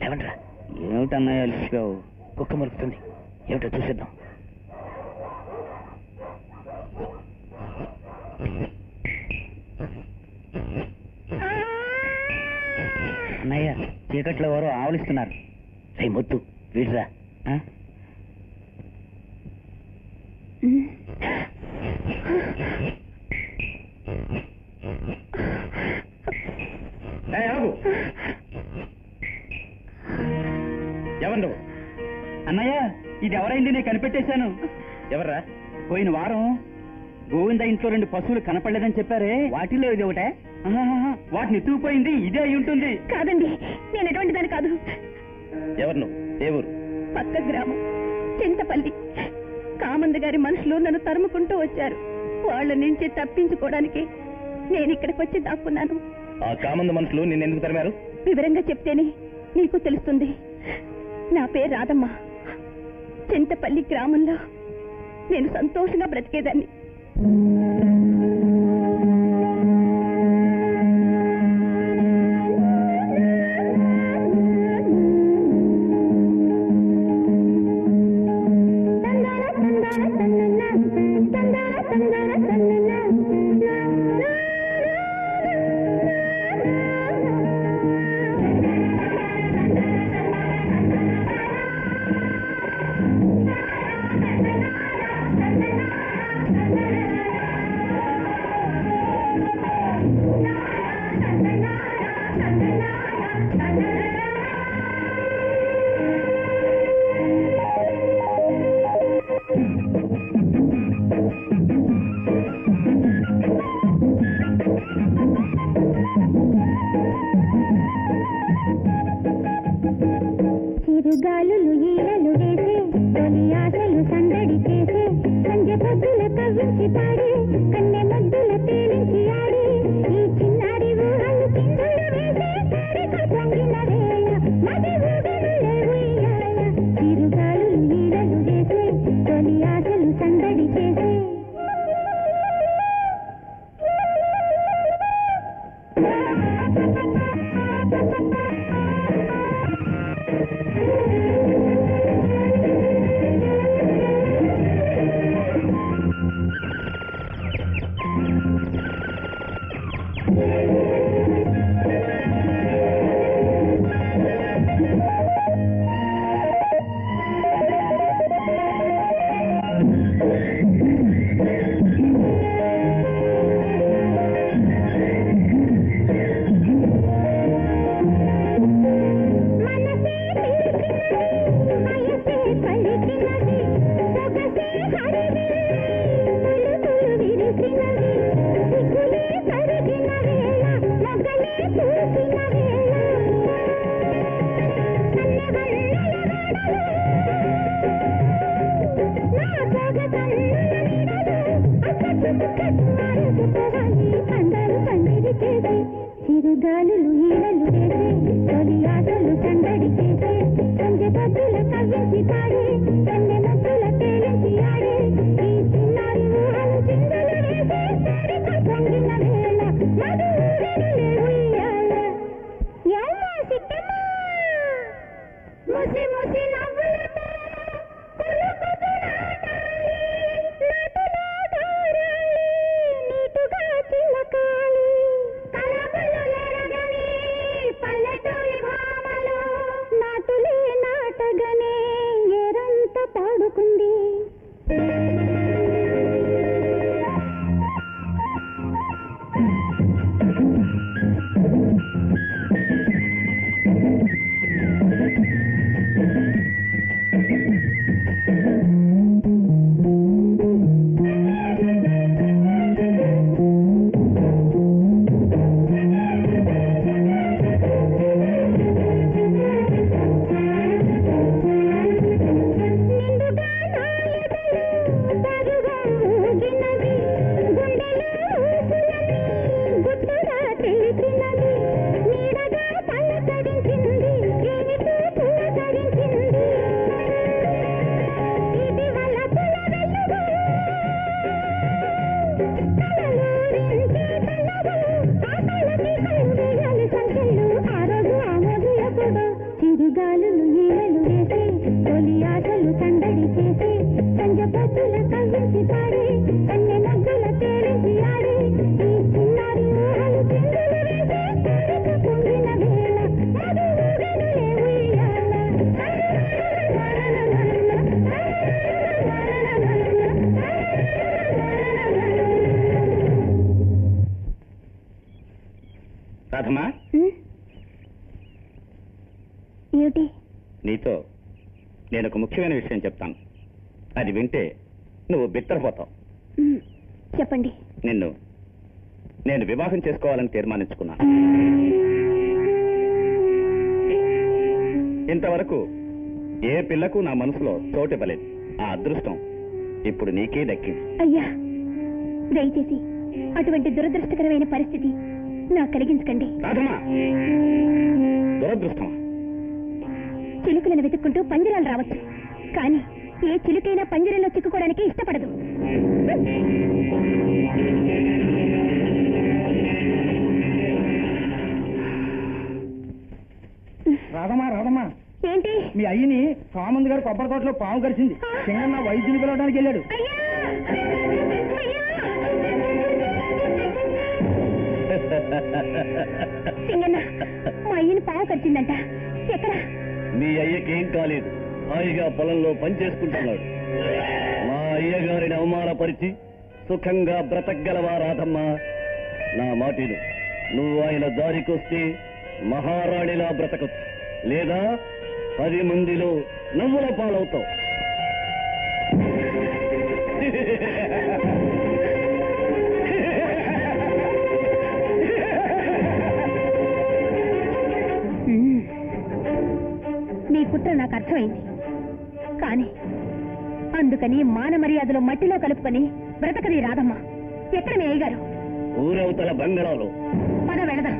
లేవండ్రా ఏమిటన్నయ్య అలిసిపోయావు కుక్క మరుపుతుంది ఏమిటో చూసేద్దాం అన్నయ్య చీకట్లో ఎవరో ఆవలిస్తున్నారు రే మొద్దు వీడ్రా ఆ? ఏయ్, ఆగు ఎవరు నువ్వు అన్నయ్య ఇది ఎవరైంది నేను కనిపెట్టేశాను ఎవర్రా పోయిన వారం గోవింద ఇంట్లో రెండు పశువులు కనపడలేదని చెప్పారే వాటిలో ఇది ఒకటే ఆహాహా, వాటిని ఎత్తుకుపోయింది ఇదే అయి ఉంటుంది కాదండి నేను ఎటువంటి దాని కాదు ఎవరు నువ్వు ఏ ఊరు పక్క గ్రామం చింతపల్లి కామంద గారి మనుషులు నన్ను తరుముకుంటూ వచ్చారు వాళ్ళ నుంచి తప్పించుకోవడానికి నేను ఇక్కడికి వచ్చి దాక్కున్నాను ఆ కామంది మనుషులు నిన్ను ఎందుకు తరిమారు వివరంగా చెప్తేనే నీకు తెలుస్తుంది నా పేరు రాధమ్మ చింతపల్లి గ్రామంలో నేను సంతోషంగా బ్రతికేదాన్ని చిరుగాలులు ఈలలు వేసే తొలి ఆశలు సందడి చేసే సంజ పొద్దుల కవ్వించి పాడి కన్నె మద్దుల తేలించి ఆడి ఈ చిన్నారి ఊహలు కిందులు వేసే కోరిక పొంగిన వేళ మది ఊగనులే ఉయ్యాల చిరుగాలులు ఈలలు వేసే తొలి ఆశలు సందడి చేసే మనసే పిలిచినది వయసే పలికినది సొగసే హరివి పులుపులు విరిసినది సిగ్గులే కరిగిన వేళ మొగలే పూసిన వేళ కన్నెవన్నెల నా సొగసన్నుల నీడలు అక్కచుక్కట్టు అరుగుపోవాలి అందరూ పందిరి చేసి చిరుగాలులు ఈలలు వేసే తొలి ఆటలు సందడి చేసే సంజె పద్దుల కవ్వించి పాడి కన్నె మద్దుల తేలించి ఆడి ఈ చిన్నారి ఊహలు చిందులు వేసే కోరిక పొంగిన వేళ మధు ఊరెనులే ఉయ్యాల ఎల్లా సిట్టమ్మ ముసి ముసి నవ్వులతో కులుకుతూ నాటాలి నటులా దారాలి నీటుగా చిలకాలి కలబలు నెరగని గాలులు ఈలలు వేసే తొలి ఆటలు సందడి చేసే సంజ పొద్దుల కవ్వించి పాడే కన్నె మగ్గుల తేలించి ఆడే ఈ చిన్నారి ఊహలు చిందులు వేసే కోరిక పొంగిన వేళ మధువుగనులే ఉయ్యాల. రాధమ్మా ఉమ్. ఏమిటి నీతో నేను ఒక ముఖ్యమైన విషయం చెప్తాను అది వింటే నువ్వు బిత్తరపోతావు ఉమ్. చెప్పండి నిన్ను నేను వివాహం చేసుకోవాలని తీర్మానించుకున్నాను ఇంతవరకు ఏ పిల్లకు నా మనసులో చోటివ్వలేదు ఆ అదృష్టం ఇప్పుడు నీకే దక్కింది అయ్యా దయచేసి అటువంటి దురదృష్టకరమైన పరిస్థితి నాకు కలిగించకండి రాధమ్మా దురదృష్టమా చిలుకలను వెతుక్కుంటూ పంజరాలు రావచ్చు కానీ ఏ చిలుకైనా పంజరంలో చిక్కుకోవడానికి ఇష్టపడదు రాదమ్మా రాదమ్మా ఏంటి మీ అయ్యని కామంద్ గారు కొబ్బరి తోటలో పాము కరిచింది సింగన్న వైద్యుని పిలవడానికి వెళ్ళాడు అయ్యా అయ్యా! సింగన్న మా అయ్యని పావు కరిచిందంట ఎక్కడ మీ అయ్యకేం కాలేదు హాయిగా పొలంలో పనిచేసుకుంటున్నాడు మా అయ్యగారిని అవమానపరిచి సుఖంగా బ్రతకగలవా రాధమ్మా నా మాటిను నువ్వు ఆయన దారికొస్తే మహారాణిలా బ్రతకచ్చు లేదా పది మందిలో నవ్వుల పాలవుతావు ఉమ్. మీ కుట్ర నాకు అర్థమైంది కానీ అందుకని మాన మర్యాదలు మట్టిలో కలుపుకొని బ్రతకది రాదమ్మా ఎక్కడ మీ అయ్యగారు ఊరవతల బంగళాలో పద వెళదాం